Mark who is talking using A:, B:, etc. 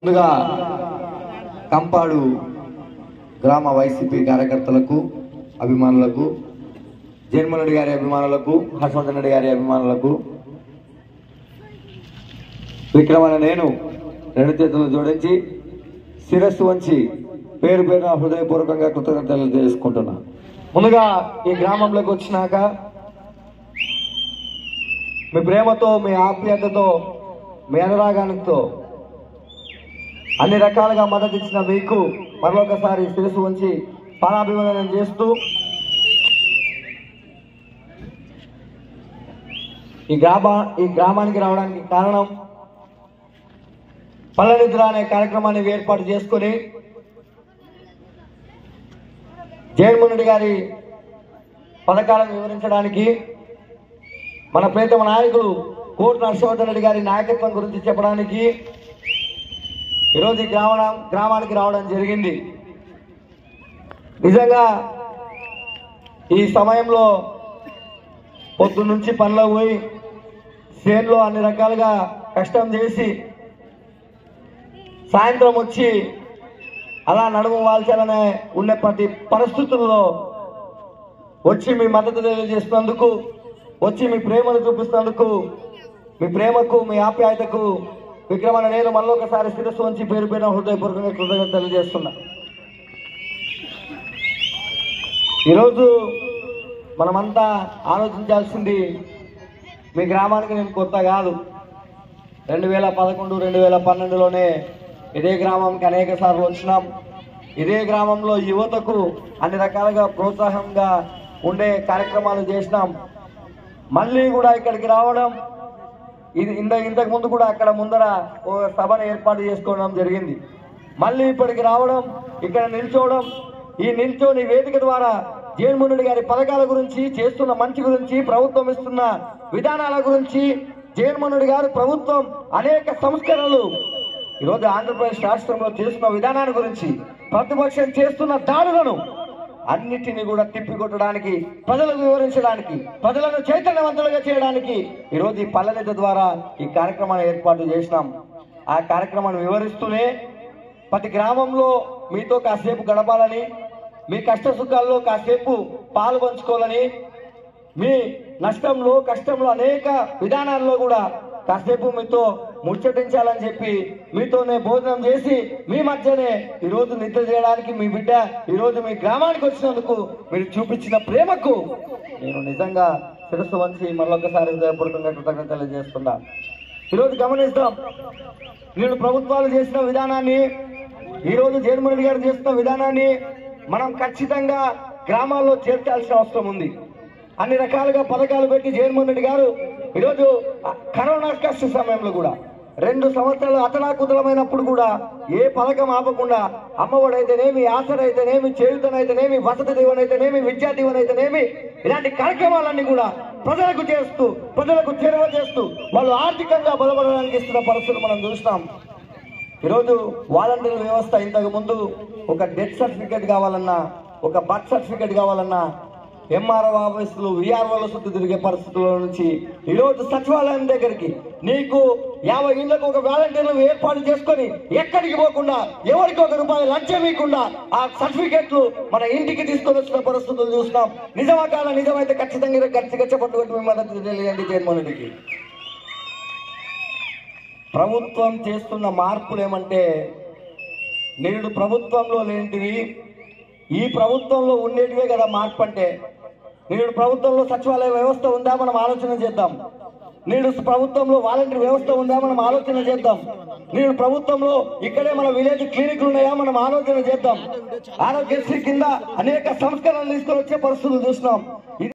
A: ముందుగా కంపాడు గ్రామ వైసీపీ కార్యకర్తలకు అభిమానులకు జగన్మోహన్ రెడ్డి గారి అభిమానులకు హర్షవర్ధన్ రెడ్డి గారి అభిమానులకు విక్రమణ నేను రెండు చేతులు జోడించి శిరస్సు వంచి పేరు పేరున హృదయపూర్వకంగా కృతజ్ఞతలు తెలుసుకుంటున్నా ముందుగా ఈ గ్రామంలోకి వచ్చినాక మీ ప్రేమతో మీ ఆప్యాయతతో మీ అనురాగానితో అన్ని రకాలుగా మద్దతు ఇచ్చిన మీకు మరొకసారి శిరస్సు ఉంచి పాదాభివందనం చేస్తూ ఈ గ్రామ ఈ గ్రామానికి రావడానికి కారణం పల్లెనిద్ర అనే కార్యక్రమాన్ని ఏర్పాటు చేసుకొని జగన్మోహన్ రెడ్డి గారి పథకాలను వివరించడానికి మన ప్రీతమ నాయకులు కోటి హర్షవర్ధన్ రెడ్డి గారి నాయకత్వం గురించి చెప్పడానికి ఈరోజు ఈ గ్రామ గ్రామానికి రావడం జరిగింది నిజంగా ఈ సమయంలో పొద్దు నుంచి పనిలో పోయి చేనులో అన్ని రకాలుగా కష్టం చేసి సాయంత్రం వచ్చి అలా నడుము వాల్చాలనే ఉండే ప్రతి పరిస్థితుల్లో వచ్చి మీ మద్దతు తెలియజేసినందుకు వచ్చి మీ ప్రేమను చూపిస్తున్నందుకు మీ ప్రేమకు మీ ఆప్యాయతకు విక్రమణ నేను మళ్ళొకసారి శిరస్సు ఉంచి పేరు పేరున హృదయపూర్వకంగా కృతజ్ఞత తెలియజేస్తున్నా ఈరోజు మనమంతా ఆలోచించాల్సింది మీ గ్రామానికి నేను కొత్త కాదు రెండు వేల పదకొండు రెండు వేల పన్నెండులోనే ఇదే గ్రామంకి అనేక సార్లు వచ్చినాం ఇదే గ్రామంలో యువతకు అన్ని రకాలుగా ప్రోత్సాహంగా ఉండే కార్యక్రమాలు చేసినాం మళ్ళీ కూడా ఇక్కడికి రావడం ఇది ఇంత ఇంతకు ముందు కూడా అక్కడ ముందర ఒక సభను ఏర్పాటు చేసుకోవడం జరిగింది మళ్ళీ ఇప్పటికి రావడం ఇక్కడ నిల్చోవడం ఈ నిల్చోని వేదిక ద్వారా జగన్మోహన్ రెడ్డి గారి పథకాల గురించి చేస్తున్న మంచి గురించి ప్రభుత్వం ఇస్తున్న విధానాల గురించి జగన్మోహన్ రెడ్డి గారు ప్రభుత్వం అనేక సంస్కరణలు ఈరోజు ఆంధ్రప్రదేశ్ రాష్ట్రంలో చేస్తున్న విధానాల గురించి ప్రతిపక్షం చేస్తున్న దాడులను అన్నిటిని కూడా తిప్పికొట్టడానికి ప్రజలకు వివరించడానికి ప్రజలను చైతన్యవంతులుగా చేయడానికి ఈరోజు ఈ పల్లెనిధి ద్వారా ఈ కార్యక్రమాన్ని ఏర్పాటు చేసినాం ఆ కార్యక్రమాన్ని వివరిస్తూనే ప్రతి గ్రామంలో మీతో కాసేపు గడపాలని మీ కష్ట సుఖాల్లో కాసేపు పాలు పంచుకోవాలని మీ నష్టంలో కష్టంలో అనేక విధానాల్లో కూడా కాసేపు మీతో ముచ్చటించాలని చెప్పి మీతోనే భోజనం చేసి మీ మధ్యనే ఈరోజు నిద్ర చేయడానికి మీ బిడ్డ ఈరోజు మీ గ్రామానికి వచ్చినందుకు మీరు చూపించిన ప్రేమకు నేను నిజంగా శిరస్సు వంచి మరొకసారి హృదయపూర్వకంగా కృతజ్ఞతలు తెలియజేస్తున్నా ఈరోజు గమనిస్తాం నేను ప్రభుత్వాలు చేసిన విధానాన్ని ఈరోజు జగన్మోహన్ రెడ్డి గారు చేస్తున్న విధానాన్ని మనం ఖచ్చితంగా గ్రామాల్లో చేర్చాల్సిన అవసరం ఉంది అన్ని రకాలుగా పథకాలు పెట్టి జగన్మోహన్ రెడ్డి గారు ఈరోజు ఆ కరోనా కష్ట సమయంలో కూడా రెండు సంవత్సరాలు అతలాకుతలమైనప్పుడు కూడా ఏ పథకం ఆపకుండా అమ్మఒడైతేనేమి ఆసరైతేనేమి చేయుతనైతేనేమి వసతి దీవెనైతేనేమి విద్యా దీవెనైతేనేమి ఇలాంటి కార్యక్రమాలన్నీ కూడా ప్రజలకు చేస్తూ ప్రజలకు చేరువ చేస్తూ వాళ్ళు ఆర్థికంగా బలపడడానికి ఇస్తున్న పరిస్థితులు మనం చూస్తాం ఈరోజు వాలంటీర్ వ్యవస్థ ఇంతకు ముందు ఒక డెత్ సర్టిఫికేట్ కావాలన్నా ఒక బర్త్ సర్టిఫికేట్ కావాలన్నా ఎంఆర్ఓ ఆఫీసులు విఆర్ఓల చుట్టూ తిరిగే పరిస్థితుల నుంచి ఈరోజు సచివాలయం దగ్గరికి నీకు యాభై ఇళ్లకు ఒక వాలంటీర్లు ఏర్పాటు చేసుకొని ఎక్కడికి పోకుండా ఎవరికి ఒక రూపాయి లంచం ఇవ్వకుండా ఆ సర్టిఫికేట్లు మన ఇంటికి తీసుకొని వచ్చిన పరిస్థితులు చూస్తున్నాం నిజమా కాల నిజమైతే ఖచ్చితంగా ఖచ్చితంగా చెప్పట్టుకుంటూ మీ మద్దతు తెలియండి జగన్మోహన్ రెడ్డికి ప్రభుత్వం చేస్తున్న మార్పులు ఏమంటే నేడు ప్రభుత్వంలో లేనిటివి ఈ ప్రభుత్వంలో ఉండేటివే కదా మార్పు అంటే నేడు ప్రభుత్వంలో సచివాలయ వ్యవస్థ ఉందా మనం ఆలోచన చేద్దాం నేడు ప్రభుత్వంలో వాలంటీర్ వ్యవస్థ ఉందా మనం ఆలోచన చేద్దాం నేడు ప్రభుత్వంలో ఇక్కడే మన విలేజ్ క్లినిక్లు ఉన్నాయా మనం ఆలోచన చేద్దాం ఆరోగ్యశ్రీ కింద అనేక సంస్కరణలు తీసుకొని వచ్చే పరిస్థితులు చూస్తున్నాం ఇది